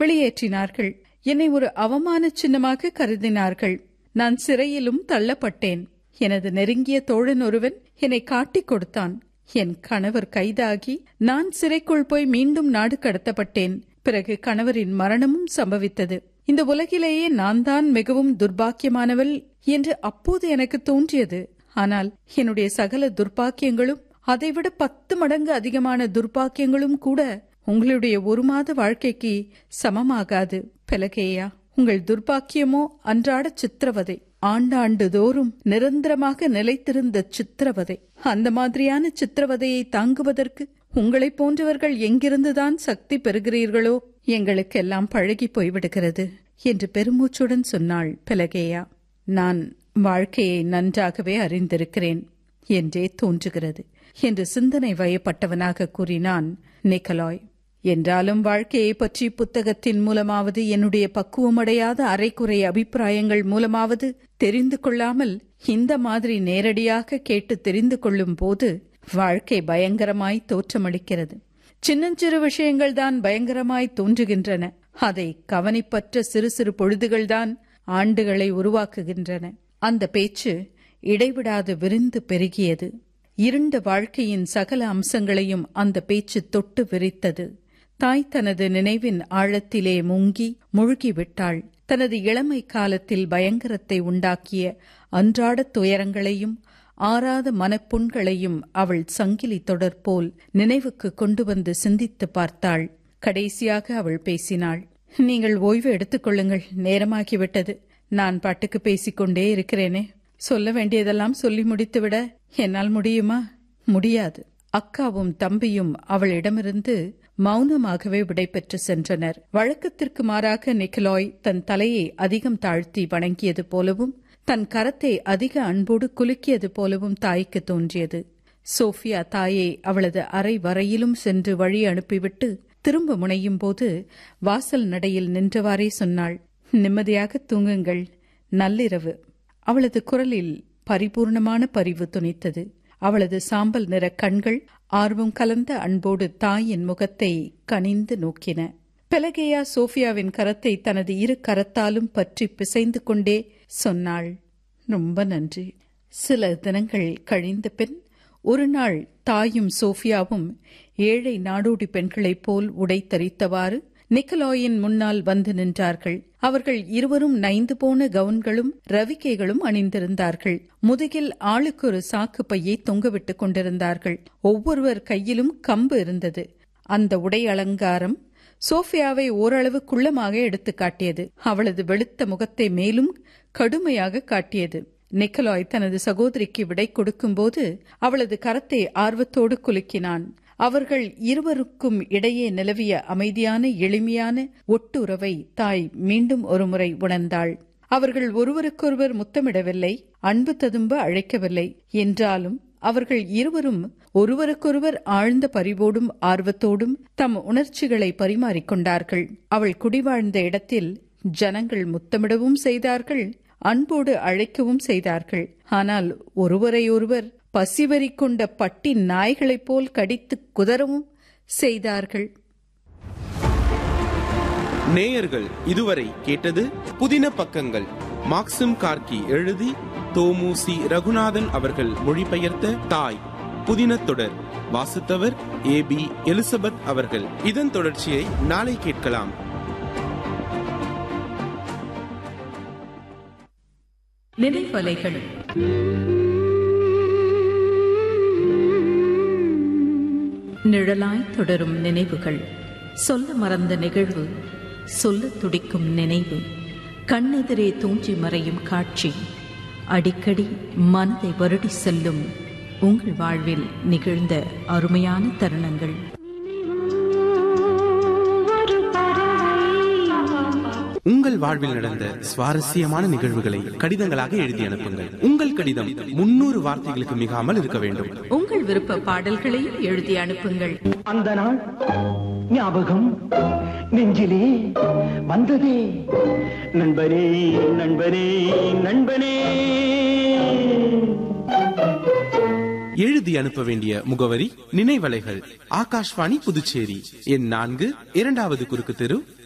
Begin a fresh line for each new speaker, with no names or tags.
வெளியேற்றினார்கள் என்னை ஒரு அவமான சின்னமாக கருதினார்கள் நான் சிறையிலும் தள்ளப்பட்டேன் எனது நெருங்கிய தோழன் ஒருவன் என்னை காட்டிக் கொடுத்தான் என் கணவர் கைதாகி நான் சிறைக்குள் போய் மீண்டும் நாடு கடத்தப்பட்டேன் பிறகு கணவரின் மரணமும் சம்பவித்தது இந்த உலகிலேயே நான் தான் மிகவும் துர்பாக்கியமானவள் என்று அப்போது எனக்கு தோன்றியது ஆனால் என்னுடைய சகல துர்பாக்கியங்களும் அதைவிட பத்து மடங்கு அதிகமான துர்பாக்கியங்களும் கூட உங்களுடைய ஒரு மாத வாழ்க்கைக்கு சமமாகாது பெலகேயா உங்கள் துர்பாக்கியமோ அன்றாட சித்திரவதை ஆண்டாண்டு தோறும் நிரந்தரமாக நிலைத்திருந்த சித்திரவதை அந்த மாதிரியான சித்திரவதையை தாங்குவதற்கு உங்களைப் போன்றவர்கள் எங்கிருந்துதான் சக்தி பெறுகிறீர்களோ எங்களுக்கெல்லாம் பழகி போய்விடுகிறது என்று பெருமூச்சுடன் சொன்னாள் பெலகேயா நான் வாழ்க்கையை நன்றாகவே அறிந்திருக்கிறேன் என்றே தோன்றுகிறது என்று சிந்தனை வயப்பட்டவனாக கூறினான் நிக்கலாய் என்றாலும் வாழ்க்கையை பற்றி புத்தகத்தின் மூலமாவது என்னுடைய பக்குவமடையாத அரைக்குறை அபிப்பிராயங்கள் மூலமாவது தெரிந்து கொள்ளாமல் இந்த மாதிரி நேரடியாக கேட்டு தெரிந்து கொள்ளும் போது வாழ்க்கை பயங்கரமாய் தோற்றமளிக்கிறது சின்னஞ்சிறு விஷயங்கள் தான் பயங்கரமாய் தோன்றுகின்றன அதை கவனிப்பற்ற சிறு சிறு பொழுதுகள்தான் ஆண்டுகளை உருவாக்குகின்றன அந்த பேச்சு இடைவிடாது விரிந்து பெருகியது இருண்ட வாழ்க்கையின் சகல அம்சங்களையும் அந்த பேச்சு தொட்டு விரித்தது தாய் தனது நினைவின் ஆழத்திலே முங்கி முழுகிவிட்டாள் தனது இளமை காலத்தில் பயங்கரத்தை உண்டாக்கிய அன்றாட துயரங்களையும் ஆறாத மனப்புண்களையும் அவள் சங்கிலி தொடர் போல் நினைவுக்கு கொண்டு வந்து சிந்தித்து பார்த்தாள் கடைசியாக அவள் பேசினாள் நீங்கள் ஓய்வு எடுத்துக்கொள்ளுங்கள் நேரமாகிவிட்டது நான் பாட்டுக்கு பேசிக்கொண்டே இருக்கிறேனே சொல்ல வேண்டியதெல்லாம் சொல்லி முடித்துவிட என்னால் முடியுமா முடியாது அக்காவும் தம்பியும் அவளிடமிருந்து மௌனமாகவே விடைபெற்று சென்றனர் வழக்கத்திற்கு மாறாக நிக்கலாய் தன் தலையை அதிகம் தாழ்த்தி வணங்கியது போலவும் தன் கரத்தை அதிக அன்போடு குலுக்கியது போலவும் தாய்க்கு தோன்றியது சோஃபியா தாயை அவளது அறை வரையிலும் சென்று வழி அனுப்பிவிட்டு திரும்ப முனையும் போது வாசல் நடையில் நின்றவாறே சொன்னாள் நிம்மதியாக தூங்குங்கள் நள்ளிரவு அவளது குரலில் பரிபூர்ணமான பரிவு துணித்தது அவளது சாம்பல் நிற கண்கள் ஆர்வம் கலந்த அன்போடு தாயின் முகத்தை கனிந்து நோக்கின பெலகேயா சோஃபியாவின் கரத்தை தனது இரு கரத்தாலும் பற்றி பிசைந்து கொண்டே சொன்னாள் ரொம்ப நன்றி சில தினங்கள் கழிந்த பின் ஒரு நாள் தாயும் சோஃபியாவும் ஏழை நாடோடி பெண்களைப் போல் உடை தரித்தவாறு நிக்கலாயின் முன்னால் வந்து நின்றார்கள் அவர்கள் இருவரும் நைந்து போன கவுன்களும் ரவிக்கைகளும் அணிந்திருந்தார்கள் முதுகில் ஆளுக்கு ஒரு சாக்கு பையை தொங்கவிட்டுக் கொண்டிருந்தார்கள் ஒவ்வொருவர் கையிலும் கம்பு இருந்தது அந்த உடை அலங்காரம் சோஃபியாவை ஓரளவு குள்ளமாக எடுத்து காட்டியது அவளது வெளுத்த முகத்தை மேலும் கடுமையாக காட்டியது நிக்கலாய் தனது சகோதரிக்கு விடை கொடுக்கும்போது அவளது கரத்தை ஆர்வத்தோடு குலுக்கினான் அவர்கள் இருவருக்கும் இடையே நிலவிய அமைதியான எளிமையான ஒட்டுறவை தாய் மீண்டும் ஒருமுறை உணர்ந்தாள் அவர்கள் ஒருவருக்கொருவர் முத்தமிடவில்லை அன்பு ததும்ப அழைக்கவில்லை என்றாலும் அவர்கள் இருவரும் ஒருவருக்கொருவர் ஆழ்ந்த பரிவோடும் ஆர்வத்தோடும் தம் உணர்ச்சிகளை பரிமாறிக்கொண்டார்கள் அவள் குடிவாழ்ந்த இடத்தில் ஜனங்கள் முத்தமிடவும் செய்தார்கள் அன்போடு அழைக்கவும் செய்தார்கள் ஆனால் ஒருவரையொருவர் பசிவரி கொண்ட பட்டி நாய்களைப் போல் கடித்து குதறவும் செய்தார்கள்
நேயர்கள் இதுவரை கேட்டது புதின பக்கங்கள் மாக்சிம் கார்கி எழுதி தோமுசி ரகுநாதன் அவர்கள் மொழிபெயர்த்த தாய் புதின தொடர் வாசித்தவர் ஏ பி எலிசபெத் அவர்கள் இதன் தொடர்ச்சியை நாளை கேட்கலாம்
நினைவலைகள் நிழலாய் தொடரும் நினைவுகள் சொல்ல மறந்த நிகழ்வு சொல்ல துடிக்கும் நினைவு கண்ணெதிரே தூஞ்சி மறையும் காட்சி அடிக்கடி மனதை வருடி செல்லும் உங்கள் வாழ்வில் நிகழ்ந்த அருமையான தருணங்கள்
உங்கள் வாழ்வில் நடந்த சுவாரஸ்யமான நிகழ்வுகளை கடிதங்களாக எழுதி அனுப்புங்கள் உங்கள் கடிதம் முன்னூறு வார்த்தைகளுக்கு மிகாமல் இருக்க வேண்டும்
உங்கள் விருப்ப பாடல்களையும் எழுதி அனுப்புங்கள்
அந்த நாள் ஞாபகம் நெஞ்சிலே வந்ததே நண்பனே நண்பனே நண்பனே
எழுதி அனுப்ப வேண்டிய முகவரி நினைவலைகள் ஆகாஷ்வாணி புதுச்சேரி எண் நான்கு இரண்டாவது குறுக்கு தெரு